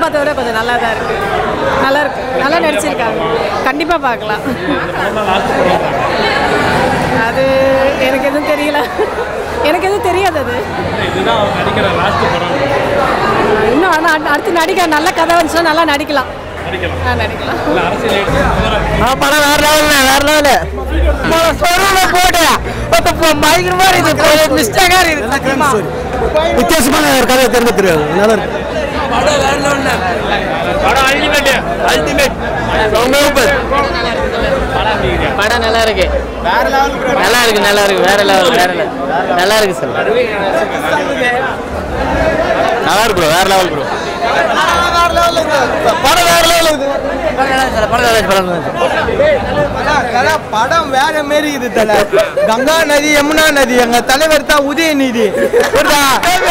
எதிர்பார்த்தத விட கொஞ்சம் நல்லா தான் இருக்கு நல்லா இருக்கு நல்லா நடிச்சிருக்காங்க கண்டிப்பாக பார்க்கலாம் அது எனக்கு எதுவும் தெரியல எனக்கு எதுவும் தெரியாது அது இதுதான் அவர் நடிக்கிற லாஸ்ட் படம் இன்னும் ஆனால் அடுத்து நடிக்க நல்ல கதை வந்துச்சுன்னா நல்லா நடிக்கலாம் நடிக்கலாம் ஆ நடிக்கலாம் இல்ல அரசியல் படம் வேற லெவல் வேற லெவல் சொல்லுங்க போட்டு பயங்கரமா இருக்குது மிஸ்டேக்கா இருக்குது வித்தியாசமான ஒரு கதையை தெரிந்து தெரியாது நல்லா இருக்கு படம் அல்டிமேட் அல்டிமேட் படம் நல்லா இருக்கு நல்லா இருக்கு நல்லா இருக்கு வேற லெவல் வேற level. நல்லா இருக்கு சார் நல்லா இருக்கு ப்ரோ வேற லெவல் ப்ரோ படம் வேற லெவல் இருக்குது அதான் படம் வேற மாரி இது தல கங்கா நதி யமுனா நதி எங்க தலைவர் தான் உதயநிதி புரியுதா?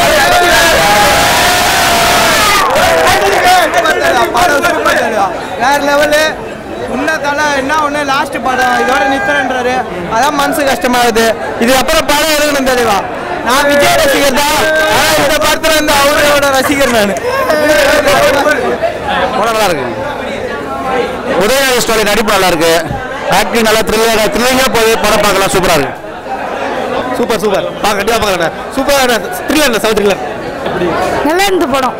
படம் super தல. வேற லெவலு இன்னும் தலை என்ன ஒன்று லாஸ்ட் படம் இதோட நித்துறேன்றாரு அதான் மனசு கஷ்டமாகுது இது அப்புறம் படம் எடுக்கணும் தெளிவா நான் விஜய் ரசிகர் தான் ஆனா இந்த படத்துல இருந்து அவரோட ரசிகர் நான் படம் நல்லா இருக்கு உதயநிதி ஸ்டோரி நடிப்பு நல்லா இருக்கு ஆக்டிங் நல்லா த்ரில்லிங்காக த்ரில்லிங்காக போய் படம் பார்க்கலாம் சூப்பராக இருக்கு சூப்பர் சூப்பர் பார்க்க கண்டிப்பாக பார்க்கலாம் சூப்பரான த்ரில்லர் சவுத் த்ரில்லர் நல்லா இருந்து படம்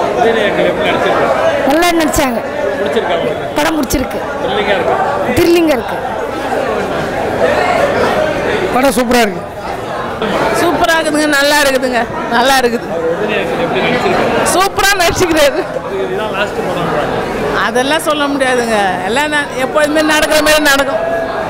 நல்லா நடிச்சாங்க படம் பிடிச்சிருக்கு த்ரில்லிங்காக இருக்கு படம் சூப்பராக இருக்கு சூப்பராக இருக்குதுங்க நல்லா இருக்குதுங்க நல்லா இருக்குது சூப்பராக நடிச்சுக்கிறாரு அதெல்லாம் சொல்ல முடியாதுங்க எல்லாம் ந- எப்போதுமே நடக்கிற மாதிரி நடக்கும்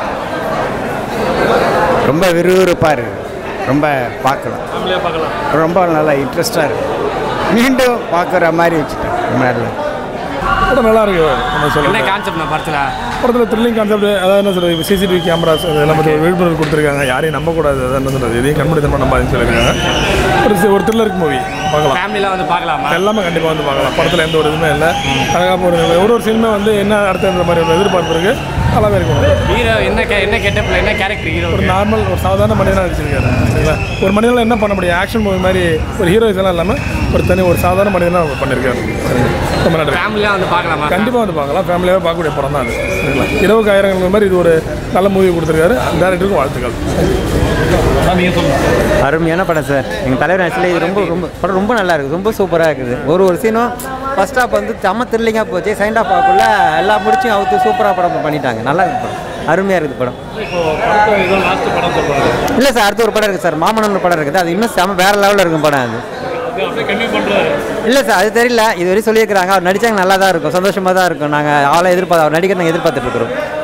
ரொம்ப விறுவிறுப்பாக இருக்கு ரொம்ப பார்க்கலாம் ஃபேமிலியாக பார்க்கலாம் ரொம்ப நல்லா இன்ட்ரெஸ்டாக இருக்கு மீண்டும் பார்க்குற மாதிரி வச்சுட்டேன் ரொம்ப நல்லா படம் நல்லா இருக்கு நம்ம என்ன சொல்லுங்கள் கான்செப்ட் நான் படத்தில் படத்தில் த்ரில்லிங் கான்செப்ட் அதாவது என்ன சொல்றது சிசிடிவி கேமராஸ் அதெல்லாம் பற்றி ஒரு விழிப்புணர்வு கொடுத்துருக்காங்க யாரையும் நம்பக்கூடாது அதான் என்ன சொல்றது இதையும் கண்மூடித்தனமாக நம்ப சொல்லியிருக்காங்க ஒரு சி- ஒரு த்ரில்லருக்கு மூவி பார்க்கலாம் ஃபேமிலியில் வந்து பார்க்கலாமா எல்லாமே கண்டிப்பாக வந்து பார்க்கலாம் படத்தில் எந்த ஒரு இதுவுமே இல்லை அழகாக ஒரு ஒரு ஒரு சினிமா வந்து என்ன அடுத்த மாதிரி ஒரு எதிர்பார்ப்பு இருக்கு நல்லாவே இருக்கும் ஹீரோ என்ன கே- என்ன கெட்டப்பில் என்ன கேரக்டர் ஹீரோ ஒரு நார்மல் ஒரு சாதாரண மனிதனாக நடிச்சிருக்காரு சரிங்களா ஒரு மனிதனால் என்ன பண்ண முடியும் ஆக்ஷன் மூவி மாதிரி ஒரு ஹீரோயிஸ் எல்லாம் இல்லாமல் ஒரு தனி ஒரு சாதாரண மனிதனாக பண்ணியிருக்காரு சரிங்களா ரொம்ப நன்றி ஃபேமிலியாக வந்து பார்க்கலாமா கண்டிப்பாக வந்து பார்க்கலாம் ஃபேமிலியாகவே பார்க்கக்கூடிய படம் தான் அது சரிங்களா இரவுக்கு ஆயிரங்கள் மாதிரி இது ஒரு நல்ல மூவி கொடுத்துருக்காரு டேரக்டருக்கும் வாழ்த்துக்கள் நீங்கள் சொல்லுங்கள் அருமையான படம் சார் எங்கள் தலைவர் ஆக்சுவலி இது ரொம்ப ரொம்ப படம் ரொம்ப நல்லா இருக்குது ரொம்ப சூப்பராக இருக்குது ஒரு ஒரு சீனும் ஃபர்ஸ்ட் ஹாஃப் வந்து செம்ம த்ரில்லிங்காக போச்சு செகண்ட் ஹாஃப் ஆகுள்ள எல்லா முடிச்சும் அவுத்து சூப்பராக படம் பண்ணிட்டாங்க நல்லா இருக்குது படம் அருமையாக இருக்குது படம் இப்போ படத்தை ஏதோ லாஸ்ட் படம் சொல்கிறாங்க இல்லை சார் அடுத்து ஒரு படம் இருக்குது சார் மாமனன் ஒரு படம் இருக்குது அது இன்னும் செம்ம வேறு லெவலில் இருக்கும் படம் அது அது அப்படியே கன்டினியூ பண்ணுறாரு இல்லை சார் அது தெரியல இது வரையும் சொல்லியிருக்கிறாங்க அவர் நடிச்சாங்க நல்லா தான் இருக்கும் சந்தோஷமாக தான் இருக்கும் நாங்கள் ஆளை எதிர்பார்த்து அவர் நடிக்கிற நாங்கள் எதிர்பார்த்துட்டு இருக்கிறோம்